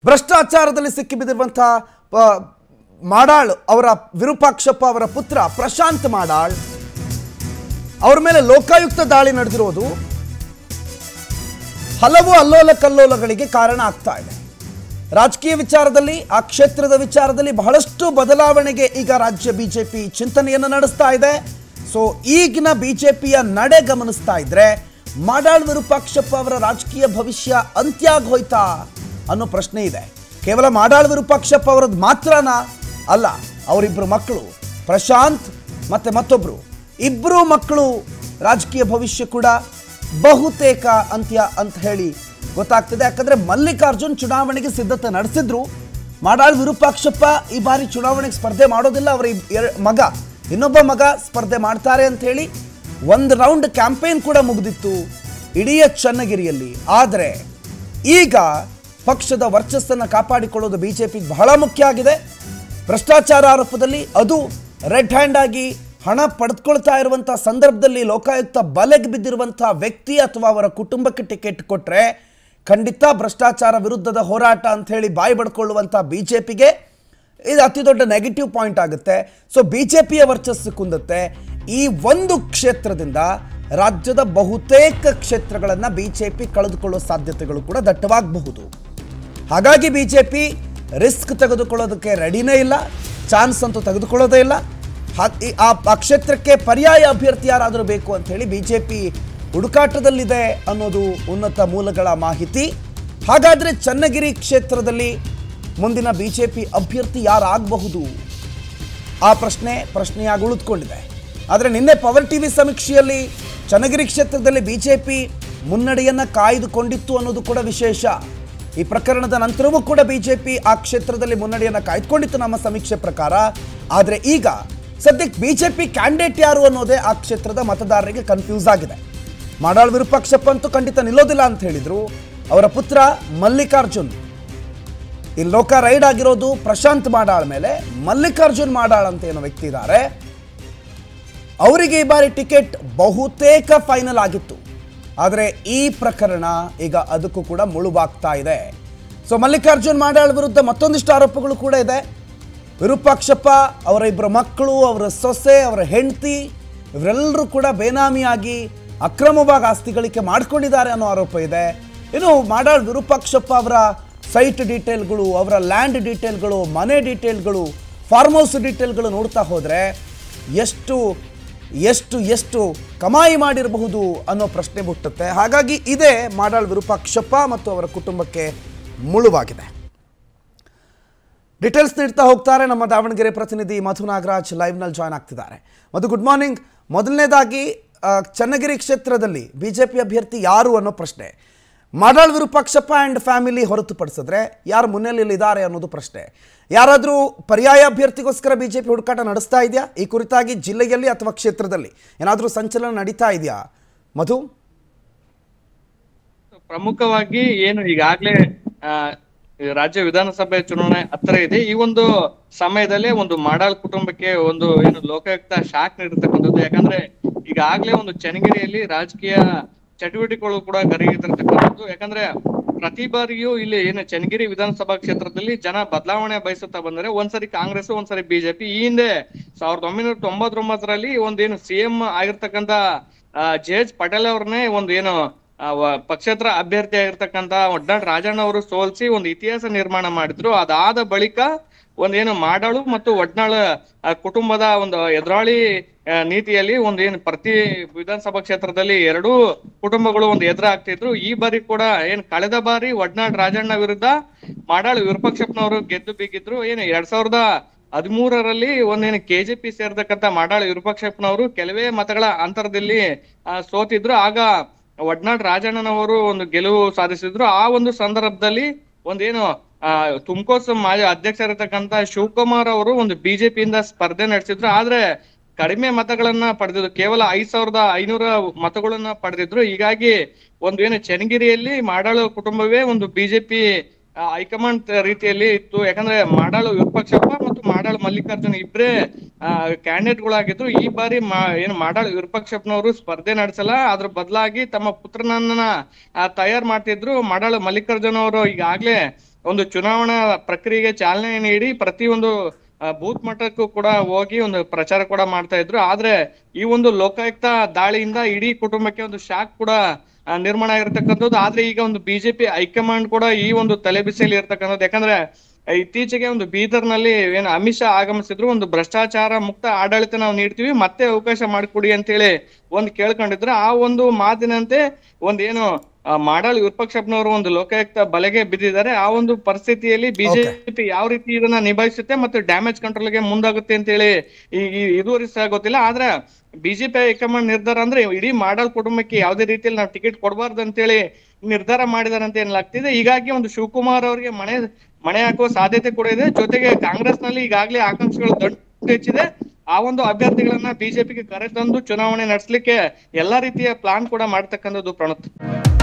ಭ್ರಷ್ಟಾಚಾರದಲ್ಲಿ ಸಿಕ್ಕಿಬಿದ್ದಿರುವಂತಹ ಪ- ಮಾಡಾಳ್ ಅವರ ವಿರೂಪಾಕ್ಷಪ್ಪ ಅವರ ಪುತ್ರ ಪ್ರಶಾಂತ್ ಮಾಡಾಳ್ ಅವ್ರ ಮೇಲೆ ಲೋಕಾಯುಕ್ತ ದಾಳಿ ನಡೆದಿರೋದು ಹಲವು ಅಲ್ಲೋಲ ಕಲ್ಲೋಲಗಳಿಗೆ ಕಾರಣ ಆಗ್ತಾ ಇದೆ ರಾಜಕೀಯ ವಿಚಾರದಲ್ಲಿ ಆ ಕ್ಷೇತ್ರದ ವಿಚಾರದಲ್ಲಿ ಬಹಳಷ್ಟು ಬದಲಾವಣೆಗೆ ಈಗ ರಾಜ್ಯ ಬಿಜೆಪಿ ಚಿಂತನೆಯನ್ನು ನಡೆಸ್ತಾ ಇದೆ ಸೊ ಈಗಿನ ಬಿಜೆಪಿಯ ನಡೆ ಗಮನಿಸ್ತಾ ಇದ್ರೆ ಮಾಡಾಳ್ ವಿರೂಪಾಕ್ಷಪ್ಪ ಅವರ ರಾಜಕೀಯ ಭವಿಷ್ಯ ಅಂತ್ಯ ಆಗ್ ಹೋಯ್ತಾ ಅನ್ನೋ ಪ್ರಶ್ನೆ ಇದೆ ಕೇವಲ ಮಾಡಾಳ್ ವಿರೂಪಾಕ್ಷಪ್ಪ ಅವರದ್ದು ಮಾತ್ರನಾ ಅಲ್ಲ ಅವರಿಬ್ಬರು ಮಕ್ಕಳು ಪ್ರಶಾಂತ್ ಮತ್ತೆ ಮತ್ತೊಬ್ರು ಇಬ್ಬರು ಮಕ್ಕಳು ರಾಜಕೀಯ ಭವಿಷ್ಯ ಕೂಡ ಬಹುತೇಕ ಅಂತ್ಯ ಅಂತ ಹೇಳಿ ಗೊತ್ತಾಗ್ತದೆ ಯಾಕಂದ್ರೆ ಮಲ್ಲಿಕಾರ್ಜುನ್ ಚುನಾವಣೆಗೆ ಸಿದ್ಧತೆ ನಡೆಸಿದ್ರು ಮಾಡಾಳ್ ವಿರೂಪಾಕ್ಷಪ್ಪ ಈ ಬಾರಿ ಚುನಾವಣೆಗೆ ಸ್ಪರ್ಧೆ ಮಾಡೋದಿಲ್ಲ ಅವರ ಇಬ್- ಎರ- ಮಗ ಇನ್ನೊಬ್ಬ ಮಗ ಸ್ಪರ್ಧೆ ಮಾಡ್ತಾರೆ ಅಂತ ಹೇಳಿ ಒಂದು ರೌಂಡ್ ಕ್ಯಾಂಪೇನ್ ಕೂಡ ಮುಗಿದಿತ್ತು ಇಡೀ ಚನ್ನಗಿರಿಯಲ್ಲಿ ಆದರೆ ಈಗ ಪಕ್ಷದ ವರ್ಚಸ್ಸನ್ನು ಕಾಪಾಡಿಕೊಳ್ಳೋದು ಬಿಜೆಪಿಗೆ ಬಹಳ ಮುಖ್ಯ ಆಗಿದೆ ಭ್ರಷ್ಟಾಚಾರ ಆರೋಪದಲ್ಲಿ ಅದು ರೆಡ್ ಹ್ಯಾಂಡ್ ಆಗಿ ಹಣ ಪಡೆದುಕೊಳ್ತಾ ಇರುವಂಥ ಸಂದರ್ಭದಲ್ಲಿ ಲೋಕಾಯುಕ್ತ ಬಲೆಗೆ ಬಿದ್ದಿರುವಂತಹ ವ್ಯಕ್ತಿ ಅಥವಾ ಅವರ ಕುಟುಂಬಕ್ಕೆ ಟಿಕೆಟ್ ಕೊಟ್ಟರೆ ಖಂಡಿತ ಭ್ರಷ್ಟಾಚಾರ ವಿರುದ್ಧದ ಹೋರಾಟ ಅಂತ ಹೇಳಿ ಬಾಯಿ ಬಡ್ಕೊಳ್ಳುವಂಥ ಬಿ ಜೆ ಪಿಗೆ ಇದು ಅತಿ ದೊಡ್ಡ ನೆಗೆಟಿವ್ ಪಾಯಿಂಟ್ ಆಗುತ್ತೆ ಸೊ ಬಿ ಜೆ ಪಿಯ ವರ್ಚಸ್ಸು ಕುಂದುತ್ತೆ ಈ ಒಂದು ಕ್ಷೇತ್ರದಿಂದ ರಾಜ್ಯದ ಬಹುತೇಕ ಕ್ಷೇತ್ರಗಳನ್ನು ಬಿ ಜೆ ಪಿ ಕಳೆದುಕೊಳ್ಳುವ ಸಾಧ್ಯತೆಗಳು ಕೂಡ ದಟ್ಟವಾಗಬಹುದು ಹಾಗಾಗಿ ಬಿ ಜೆ ಪಿ ರಿಸ್ಕ್ ತೆಗೆದುಕೊಳ್ಳೋದಕ್ಕೆ ರೆಡಿನೇ ಇಲ್ಲ ಚಾನ್ಸ್ ಅಂತೂ ತೆಗೆದುಕೊಳ್ಳೋದೇ ಇಲ್ಲ ಹಾ- ಈ- ಆ ಆ ಕ್ಷೇತ್ರಕ್ಕೆ ಪರ್ಯಾಯ ಅಭ್ಯರ್ಥಿ ಯಾರಾದರೂ ಬೇಕು ಅಂತ ಹೇಳಿ ಬಿ ಜೆ ಪಿ ಹುಡುಕಾಟದಲ್ಲಿದೆ ಅನ್ನೋದು ಉನ್ನತ ಮೂಲಗಳ ಮಾಹಿತಿ ಹಾಗಾದರೆ ಚನ್ನಗಿರಿ ಕ್ಷೇತ್ರದಲ್ಲಿ ಮುಂದಿನ ಬಿ ಜೆ ಪಿ ಅಭ್ಯರ್ಥಿ ಯಾರಾಗಬಹುದು ಆ ಪ್ರಶ್ನೆ ಪ್ರಶ್ನೆಯಾಗಿ ಉಳಿದುಕೊಂಡಿದೆ ಆದರೆ ನಿನ್ನೆ ಪವರ್ ಟಿವಿ ಸಮೀಕ್ಷೆಯಲ್ಲಿ ಚನ್ನಗಿರಿ ಕ್ಷೇತ್ರದಲ್ಲಿ ಬಿಜೆಪಿ ಮುನ್ನಡೆಯನ್ನ ಕಾಯ್ದುಕೊಂಡಿತ್ತು ಅನ್ನೋದು ಕೂಡ ವಿಶೇಷ ಈ ಪ್ರಕರಣದ ನಂತರವೂ ಕೂಡ ಬಿಜೆಪಿ ಆ ಕ್ಷೇತ್ರದಲ್ಲಿ ಮುನ್ನಡೆಯನ್ನ ಕಾಯ್ದುಕೊಂಡಿತ್ತು ನಮ್ಮ ಸಮೀಕ್ಷೆ ಪ್ರಕಾರ ಆದರೆ ಈಗ ಸದ್ಯಕ್ಕೆ ಬಿಜೆಪಿ ಕ್ಯಾಂಡಿಡೇಟ್ ಯಾರು ಅನ್ನೋದೇ ಆ ಕ್ಷೇತ್ರದ ಮತದಾರರಿಗೆ ಕನ್ಫ್ಯೂಸ್ ಆಗಿದೆ ಮಾಡಾಳ್ ವಿರೂಪಾಕ್ಷಪ್ಪ ಅಂತೂ ಖಂಡಿತ ನಿಲ್ಲೋದಿಲ್ಲ ಅಂತ ಹೇಳಿದ್ರು ಅವರ ಪುತ್ರ ಮಲ್ಲಿಕಾರ್ಜುನ್ ಈ ಲೋಕ ರೈಡ್ ಆಗಿರೋದು ಪ್ರಶಾಂತ್ ಮಾಡಾಳ್ ಮೇಲೆ ಮಲ್ಲಿಕಾರ್ಜುನ್ ಮಾಡಾಳ್ ಅಂತ ಏನೋ ವ್ಯಕ್ತಿ ಇದ್ದಾರೆ ಅವರಿಗೆ ಈ ಬಾರಿ ಟಿಕೆಟ್ ಬಹುತೇಕ ಫೈನಲ್ ಆಗಿತ್ತು ಆದರೆ ಈ ಪ್ರಕರಣ ಈಗ ಅದಕ್ಕೂ ಕೂಡ ಮುಳುಬಾಗ್ತಾ ಇದೆ ಸೊ ಮಲ್ಲಿಕಾರ್ಜುನ್ ಮಾಡಾಳ್ ವಿರುದ್ಧ ಮತ್ತೊಂದಿಷ್ಟು ಆರೋಪಗಳು ಕೂಡ ಇದೆ ವಿರೂಪಾಕ್ಷಪ್ಪ ಅವರ ಇಬ್ಬರು ಮಕ್ಕಳು ಅವರ ಸೊಸೆ ಅವರ ಹೆಂಡತಿ ಇವರೆಲ್ಲರೂ ಕೂಡ ಬೇನಾಮಿಯಾಗಿ ಅಕ್ರಮವಾಗಿ ಆಸ್ತಿ ಗಳಿಕೆ ಮಾಡ್ಕೊಂಡಿದ್ದಾರೆ ಅನ್ನೋ ಆರೋಪ ಇದೆ ಇನ್ನು ಮಾಡಾಳ್ ವಿರೂಪಾಕ್ಷಪ್ಪ ಅವರ ಸೈಟ್ ಡೀಟೇಲ್ಗಳು ಅವರ ಲ್ಯಾಂಡ್ ಡೀಟೇಲ್ಗಳು ಮನೆ ಡೀಟೇಲ್ಗಳು ಫಾರ್ಮ್ ಹೌಸ್ ಡೀಟೇಲ್ಗಳು ನೋಡ್ತಾ ಹೋದರೆ ಎಷ್ಟು ಎಷ್ಟು ಎಷ್ಟು ಕಮಾಯಿ ಮಾಡಿರಬಹುದು ಅನ್ನೋ ಪ್ರಶ್ನೆ ಹುಟ್ಟುತ್ತೆ ಹಾಗಾಗಿ ಇದೇ ಮಾಡಾಳ್ ವಿರೂಪಾಕ್ಷಪ್ಪ ಮತ್ತು ಅವರ ಕುಟುಂಬಕ್ಕೆ ಮುಳುವಾಗಿದೆ ಡೀಟೇಲ್ಸ್ ನೀಡ್ತಾ ಹೋಗ್ತಾರೆ ನಮ್ಮ ದಾವಣಗೆರೆ ಪ್ರತಿನಿಧಿ ಮಧು ನಾಗರಾಜ್ ಲೈವ್ನಲ್ಲಿ ಜಾಯ್ನ್ ಆಗ್ತಿದ್ದಾರೆ ಮಧು ಗುಡ್ ಮಾರ್ನಿಂಗ್ ಮೊದಲನೇದಾಗಿ ಆ, ಚನ್ನಗಿರಿ ಕ್ಷೇತ್ರದಲ್ಲಿ ಬಿಜೆಪಿ ಅಭ್ಯರ್ಥಿ ಯಾರು ಅನ್ನೋ ಪ್ರಶ್ನೆ ಮಾಡಾಳ್ ವಿರೂಪಾಕ್ಷಪ್ಪ ಆ್ಯಂಡ್ ಫ್ಯಾಮಿಲಿ ಹೊರತುಪಡಿಸಿದ್ರೆ ಯಾರು ಮುನ್ನೆಲೆಯಲ್ಲಿದ್ದಾರೆ ಅನ್ನೋದು ಪ್ರಶ್ನೆ ಯಾರಾದರೂ ಪರ್ಯಾಯ ಅಭ್ಯರ್ಥಿಗೋಸ್ಕರ ಬಿಜೆಪಿ ಹುಡುಕಾಟ ನಡೆಸ್ತಾ ಇದೆಯಾ ಈ ಕುರಿತಾಗಿ ಜಿಲ್ಲೆಯಲ್ಲಿ ಅಥವಾ ಕ್ಷೇತ್ರದಲ್ಲಿ ಏನಾದರೂ ಸಂಚಲನ ನಡೀತಾ ಇದೆಯಾ ಮಧು ಪ್ರಮುಖವಾಗಿ ಏನು ಈಗಾಗ್ಲೇ ಆ, ಈ ರಾಜ್ಯ ವಿಧಾನಸಭೆ ಚುನಾವಣೆ ಹತ್ರ ಇದೆ ಈ ಒಂದು ಸಮಯದಲ್ಲೇ ಒಂದು ಮಾಡಾಳ್ ಕುಟುಂಬಕ್ಕೆ ಒಂದು ಏನು ಲೋಕಾಯುಕ್ತ ಶಾಕ್ ನೀಡಿರ್ತಕ್ಕಂಥದ್ದು ಯಾಕಂದ್ರೆ ಈಗಾಗ್ಲೇ ಒಂದು ಚನ್ನಗಿರಿಯಲ್ಲಿ ರಾಜಕೀಯ ಚಟುವಟಿಕೆಗಳು ಕೂಡ ಗರಿಗೆದಿರ್ತಕ್ಕಂಥದ್ದು ಯಾಕಂದ್ರೆ ಪ್ರತಿ ಬಾರಿಯೂ ಇಲ್ಲಿ ಏನು ಚನ್ನಗಿರಿ ವಿಧಾನಸಭಾ ಕ್ಷೇತ್ರದಲ್ಲಿ ಜನ ಬದಲಾವಣೆ ಬಯಸುತ್ತಾ ಬಂದರೆ ಒಂದ್ಸರಿ ಕಾಂಗ್ರೆಸ್ ಒಂದ್ಸರಿ ಬಿಜೆಪಿ ಈ ಹಿಂದೆ ಸಾವಿರದ ಒಂಬೈನೂರ ತೊಂಬತ್ತೊಂಬತ್ತರಲ್ಲಿ ಒಂದೇನು ಸಿಎಂ ಆಗಿರ್ತಕ್ಕಂಥ ಜೆ ಎಚ್ ಪಟೇಲ್ ಅವ್ರನ್ನೇ ಒಂದು ಏನು ಆ, ವ- ಪಕ್ಷೇತರ ಅಭ್ಯರ್ಥಿ ಆಗಿರ್ತಕ್ಕಂತ ಒಡ್ನಾಡ್ ರಾಜಣ್ಣ ಅವರು ಸೋಲ್ಸಿ ಒಂದು ಇತಿಹಾಸ ನಿರ್ಮಾಣ ಮಾಡಿದ್ರು ಅದಾದ ಬಳಿಕ ಒಂದೇನು ಮಾಡಾಳು ಮತ್ತು ಒಡ್ನಾಳ ಆ, ಕುಟುಂಬದ ಒಂದು ಎದುರಾಳಿ ಆ, ನೀತಿಯಲ್ಲಿ ಒಂದು ಏನು ಪ್ರತಿ ವಿಧಾನಸಭಾ ಕ್ಷೇತ್ರದಲ್ಲಿ ಎರಡೂ ಕುಟುಂಬಗಳು ಒಂದು ಎದುರಾಗ್ತಿದ್ರು ಈ ಬಾರಿ ಕೂಡ ಏನ್ ಕಳೆದ ಬಾರಿ ಒಡ್ನಾಡ್ ರಾಜಣ್ಣ ವಿರುದ್ಧ ಮಾಡಾಳು ವಿರೂಪಾಕ್ಷಪ್ಪನವರು ಗೆದ್ದು ಬಿಗಿದ್ರು ಏನು ಎರಡ್ ಸಾವಿರದ ಹದಿಮೂರರಲ್ಲಿ ಒಂದೇನು ಕೆಜೆಪಿ ಸೇರ್ತಕ್ಕಂತ ಮಾಡಾಳು ವಿರೂಪಾಕ್ಷಪ್ಪನವರು ಕೆಲವೇ ಮತಗಳ ಅಂತರದಲ್ಲಿ ಆ, ಸೋತಿದ್ರು ಆಗ ಒಡ್ನಾಡ್ ರಾಜಣ್ಣನವರು ಒಂದು ಗೆಲುವು ಸಾಧಿಸಿದ್ರು ಆ ಒಂದು ಸಂದರ್ಭದಲ್ಲಿ ಒಂದೇನು ಆ ತುಮಕೋಸ್ ಮಾಜಿ ಅಧ್ಯಕ್ಷರಿರ್ತಕ್ಕಂತ ಶಿವಕುಮಾರ್ ಅವರು ಒಂದು ಬಿಜೆಪಿಯಿಂದ ಸ್ಪರ್ಧೆ ನಡೆಸಿದ್ರು ಆದ್ರೆ ಕಡಿಮೆ ಮತಗಳನ್ನ ಪಡೆದಿದ್ರು ಕೇವಲ ಐದ್ ಸಾವಿರದ ಐನೂರ ಮತಗಳನ್ನ ಪಡೆದಿದ್ರು ಹೀಗಾಗಿ ಒಂದು ಏನು ಚನ್ನಗಿರಿಯಲ್ಲಿ ಮಾಡಾಳು ಕುಟುಂಬವೇ ಒಂದು ಬಿಜೆಪಿ ಹೈಕಮಾಂಡ್ ರೀತಿಯಲ್ಲಿ ಇತ್ತು ಯಾಕಂದ್ರೆ ಮಾಡಾಳು ವಿರೂಪಾಕ್ಷಪ್ಪ ಮತ್ತು ಮಾಡಾಳು ಮಲ್ಲಿಕಾರ್ಜುನ್ ಇಬ್ರೇ ಕ್ಯಾಂಡಿಡೇಟ್ ಗಳಾಗಿದ್ರು ಈ ಬಾರಿ ಮಾ- ಏನು ಮಾಡಾಳು ವಿರೂಪಾಕ್ಷಪ್ಪನವರು ಸ್ಪರ್ಧೆ ನಡೆಸಲ್ಲ ಅದ್ರ ಬದಲಾಗಿ ತಮ್ಮ ಪುತ್ರನನ್ನ ತಯಾರು ಮಾಡ್ತಿದ್ರು ಮಾಡಾಳು ಮಲ್ಲಿಕಾರ್ಜುನ್ ಅವರು ಈಗಾಗ್ಲೇ ಒಂದು ಚುನಾವಣಾ ಪ್ರಕ್ರಿಯೆಗೆ ಚಾಲನೆ ನೀಡಿ ಪ್ರತಿಯೊಂದು ಆ, ಬೂತ್ ಮಟ್ಟಕ್ಕೂ ಕೂಡ ಹೋಗಿ ಒಂದು ಪ್ರಚಾರ ಕೂಡ ಮಾಡ್ತಾ ಇದ್ರು ಆದ್ರೆ ಈ ಒಂದು ಲೋಕಾಯುಕ್ತ ದಾಳಿಯಿಂದ ಇಡೀ ಕುಟುಂಬಕ್ಕೆ ಒಂದು ಶಾಕ್ ಕೂಡ ಆ, ನಿರ್ಮಾಣ ಆಗಿರ್ತಕ್ಕಂಥದ್ದು ಆದ್ರೆ ಈಗ ಒಂದು ಬಿಜೆಪಿ ಹೈಕಮಾಂಡ್ ಕೂಡ ಈ ಒಂದು ತಲೆಬಿಸಿಯಲ್ಲಿ ಇರ್ತಕ್ಕಂಥದ್ದು ಯಾಕಂದ್ರೆ ಇತ್ತೀಚೆಗೆ ಒಂದು ಬೀದರ್ನಲ್ಲಿ ಏನು ಅಮಿತ್ ಶಾ ಆಗಮಿಸಿದ್ರು ಒಂದು ಭ್ರಷ್ಟಾಚಾರ ಮುಕ್ತ ಆಡಳಿತ ನಾವು ನೀಡ್ತೀವಿ ಮತ್ತೆ ಅವಕಾಶ ಮಾಡಿಕೊಡಿ ಅಂತೇಳಿ ಒಂದು ಕೇಳ್ಕೊಂಡಿದ್ರು ಆ ಒಂದು ಮಾತಿನಂತೆ ಒಂದೇನು ಆ, ಮಾಡಾಳ್ ವಿಪಕ್ಷಪ್ಪನವರು ಒಂದು ಲೋಕಾಯುಕ್ತ ಬಲೆಗೆ ಬಿದ್ದಿದ್ದಾರೆ ಆ ಒಂದು ಪರಿಸ್ಥಿತಿಯಲ್ಲಿ ಬಿಜೆಪಿ ಯಾವ ರೀತಿ ಇದನ್ನ ನಿಭಾಯಿಸುತ್ತೆ ಮತ್ತು ಡ್ಯಾಮೇಜ್ ಕಂಟ್ರೋಲ್ಗೆ ಮುಂದಾಗುತ್ತೆ ಅಂತೇಳಿ ಈ ಈ- ಇದುವರೆಗೆ ಸಹ ಗೊತ್ತಿಲ್ಲ ಆದ್ರೆ ಬಿಜೆಪಿ ಹೈಕಮಾಂಡ್ ನಿರ್ಧಾರ ಅಂದ್ರೆ ಇಡೀ ಮಾಡಾಳ್ ಕುಟುಂಬಕ್ಕೆ ಯಾವುದೇ ರೀತಿಯಲ್ಲಿ ನಾವು ಟಿಕೆಟ್ ಕೊಡಬಾರ್ದು ಅಂತೇಳಿ ನಿರ್ಧಾರ ಮಾಡಿದಾರೆ ಅಂತ ಏನಾಗ್ತಿದೆ ಹೀಗಾಗಿ ಒಂದು ಶಿವಕುಮಾರ್ ಅವರಿಗೆ ಮನೆ ಮಣೆ ಹಾಕುವ ಸಾಧ್ಯತೆ ಕೂಡ ಇದೆ ಜೊತೆಗೆ ಕಾಂಗ್ರೆಸ್ ನಲ್ಲಿ ಈಗಾಗಲೇ ಆಕಾಂಕ್ಷಿಗಳು ದೊಡ್ಡ ಹೆಚ್ಚಿದೆ ಆ ಒಂದು ಅಭ್ಯರ್ಥಿಗಳನ್ನ ಬಿಜೆಪಿಗೆ ಕರೆತಂದು ಚುನಾವಣೆ ನಡೆಸಲಿಕ್ಕೆ ಎಲ್ಲಾ ರೀತಿಯ ಪ್ಲಾನ್ ಕೂಡ ಮಾಡ್ತಕ್ಕಂಥದ್ದು ಪ್ರಣತ್